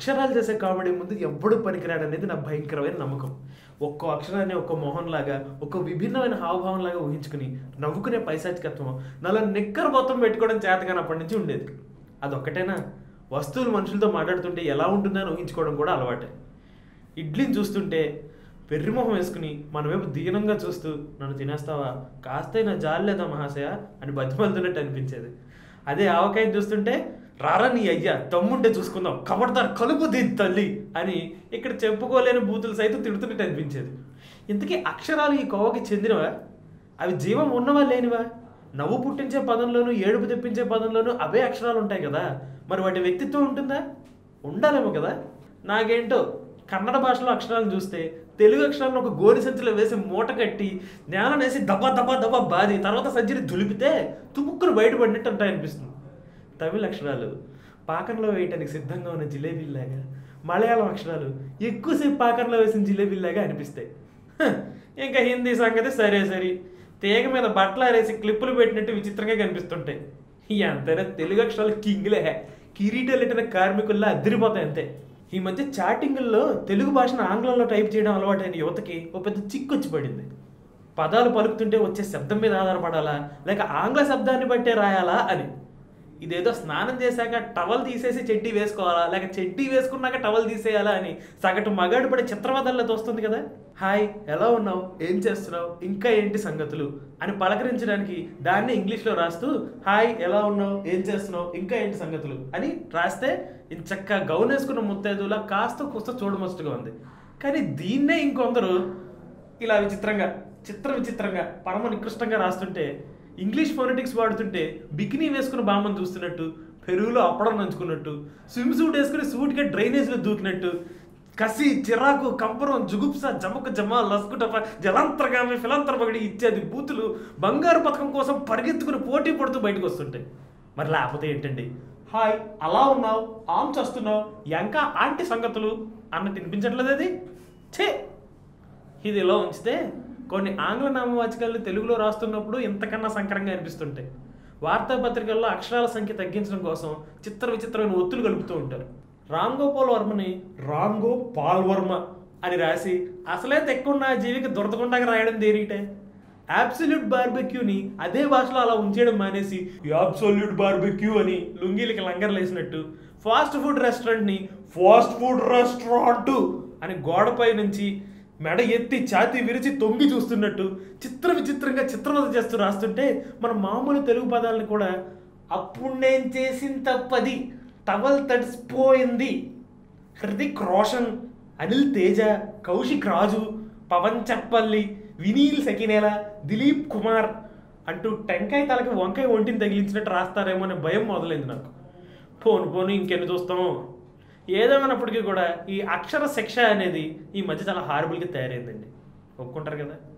అక్షరాలు చేసే కామెడీ ముందు ఎవ్వడు పనికిరాడు అనేది నా భయంకరమైన నమ్మకం ఒక్కో అక్షరాన్ని ఒక్కో మొహం లాగా ఒక్కో విభిన్నమైన హావభావం లాగా ఊహించుకుని నవ్వుకునే పైశాచికత్వం నాలో నిక్కర మొత్తం పెట్టుకోవడం చేతగానప్పటి నుంచి ఉండేది అదొక్కటేనా వస్తువులు మనుషులతో మాట్లాడుతుంటే ఎలా ఉంటుందని ఊహించుకోవడం కూడా అలవాటే ఇడ్లీని చూస్తుంటే పెర్రిమొహం వేసుకుని మన వైపు దీనంగా చూస్తూ నన్ను తినేస్తావా కాస్తైనా జాలేదా మహాశయ అని బతిమలుతున్నట్టు అనిపించేది అదే ఆవకాయని చూస్తుంటే రారా నీ అయ్యా తమ్ముంటే చూసుకుందాం కబడతారు కలుపు దీని తల్లి అని ఇక్కడ చెప్పుకోలేని బూతులు సైతం తిడుతున్నట్టు అనిపించేది ఇంతకీ అక్షరాలు ఈ కోవకి చెందినవా అవి జీవం ఉన్నవా లేనివా నవ్వు పుట్టించే పదంలోనూ ఏడుపు తెప్పించే పదంలోనూ అవే అక్షరాలు ఉంటాయి కదా మరి వాటి వ్యక్తిత్వం ఉంటుందా ఉండాలేమో కదా నాకేంటో కన్నడ భాషలో అక్షరాలను చూస్తే తెలుగు అక్షరాలను ఒక గోరి సంచిలో వేసి మూట కట్టి నేలనేసి దబా దబా దబా బాది తర్వాత సంచిని దులిపితే తుముక్కును బయటపడినట్టు ఉంటాయి అనిపిస్తుంది తమిళ అక్షరాలు పాకంలో వేయటానికి సిద్ధంగా ఉన్న జిలేబీలాగా మలయాళం అక్షరాలు ఎక్కువసేపు పాకంలో వేసిన జిలేబీలాగా అనిపిస్తాయి హ, ఇంకా హిందీ సంగతి సరే సరి తీగ మీద బట్టలు ఆరేసి క్లిప్పులు పెట్టినట్టు విచిత్రంగా కనిపిస్తుంటాయి ఈ అంతేనా తెలుగు అక్షరాలు కింగ్లే కిరీటాలు ఎట్టిన కార్మికుల్లా అదిరిపోతాయి అంతే ఈ మధ్య చాటింగుల్లో తెలుగు భాషను ఆంగ్లంలో టైప్ చేయడం అలవాటైన యువతకి ఓ పెద్ద చిక్కు వచ్చి పడింది పదాలు పలుకుతుంటే వచ్చే శబ్దం మీద ఆధారపడాలా లేక ఆంగ్ల శబ్దాన్ని బట్టే రాయాలా అని ఇదేదో స్నానం చేశాక టవల్ తీసేసి చెడ్డీ వేసుకోవాలా లేక చెడ్డీ వేసుకున్నాక టవల్ తీసేయాలా అని సగటు మగాడు పడే చిత్రవదల్లో తోస్తుంది కదా హాయ్ ఎలా ఉన్నావు ఏం చేస్తున్నావు ఇంకా ఏంటి సంగతులు అని పలకరించడానికి దాన్ని ఇంగ్లీష్లో రాస్తూ హాయ్ ఎలా ఉన్నావు ఏం చేస్తున్నావు ఇంకా ఏంటి సంగతులు అని రాస్తే చక్కగా గౌన్ వేసుకున్న ముత్తైదులా కాస్త కూస్త చూడమస్తుగా ఉంది కానీ దీన్నే ఇంకొందరు ఇలా విచిత్రంగా చిత్ర విచిత్రంగా పరమ నికృష్టంగా రాస్తుంటే ఇంగ్లీష్ ఫోనెటిక్స్ వాడుతుంటే బికినీ వేసుకున్న బామ్మను చూస్తున్నట్టు పెరుగులో అప్పడం నంచుకున్నట్టు స్విమ్ సూట్ వేసుకుని సూట్గా డ్రైనేజ్లో దూకినట్టు కసి చిరాకు కంపరం జుగుప్స జమక జమ లస్కుటప జలాంతరగామి ఫిలాంతరపగడి ఇచ్చేది బూతులు బంగారు పథకం కోసం పరిగెత్తుకుని పోటీ పడుతూ బయటకు వస్తుంటాయి మరి లేకపోతే ఏంటండి హాయ్ అలా ఉన్నావు ఆమ్ చేస్తున్నావు ఇంకా ఆంటీ సంగతులు అన్నట్టు వినిపించట్లేదు అది ఛే ఇది ఇలా ఉంచితే కొన్ని ఆంగ్ల నామవాచకాలు తెలుగులో రాస్తున్నప్పుడు ఇంతకన్నా సంకరంగా అనిపిస్తుంటాయి వార్తాపత్రికల్లో అక్షరాల సంఖ్య తగ్గించడం కోసం చిత్ర విచిత్రమైన ఒత్తులు కలుపుతూ ఉంటారు రామ్ గోపాల్ వర్మని రామ్ గోపాల్ వర్మ అని రాసి అసలే తెక్కున్న ఆ జీవికి దొరకకుండా రాయడం దేనిటే అబ్సల్యూట్ బార్బెక్యూని అదే భాషలో అలా ఉంచేయడం మానేసి అబ్సల్యూట్ బార్బెక్యూ అని లుంగీలకి లంగర్లు వేసినట్టు ఫాస్ట్ ఫుడ్ రెస్టారెంట్ని ఫాస్ట్ ఫుడ్ రెస్టారెంట్ అని గోడపై నుంచి మెడ ఎత్తి ఛాతీ విరిచి తొంగి చూస్తున్నట్టు చిత్ర విచిత్రంగా చిత్రవద చేస్తూ రాస్తుంటే మన మామూలు తెలుగు పదాలను కూడా అప్పుడు నేను చేసిన తప్పది టవల్ తడిసిపోయింది హృతిక్ రోషన్ అనిల్ తేజ కౌశిక్ రాజు పవన్ చప్పల్లి వినీల్ సకినేల దిలీప్ కుమార్ అంటూ టెంకాయ తలకి వంకాయ ఒంటిని తగిలించినట్టు రాస్తారేమో అనే భయం మొదలైంది నాకు పోను పోను ఇంకెన్ని చూస్తాం ఏదేమైనప్పటికీ కూడా ఈ అక్షర శిక్ష అనేది ఈ మధ్య చాలా హారబుల్గా తయారైందండి ఒప్పుకుంటారు కదా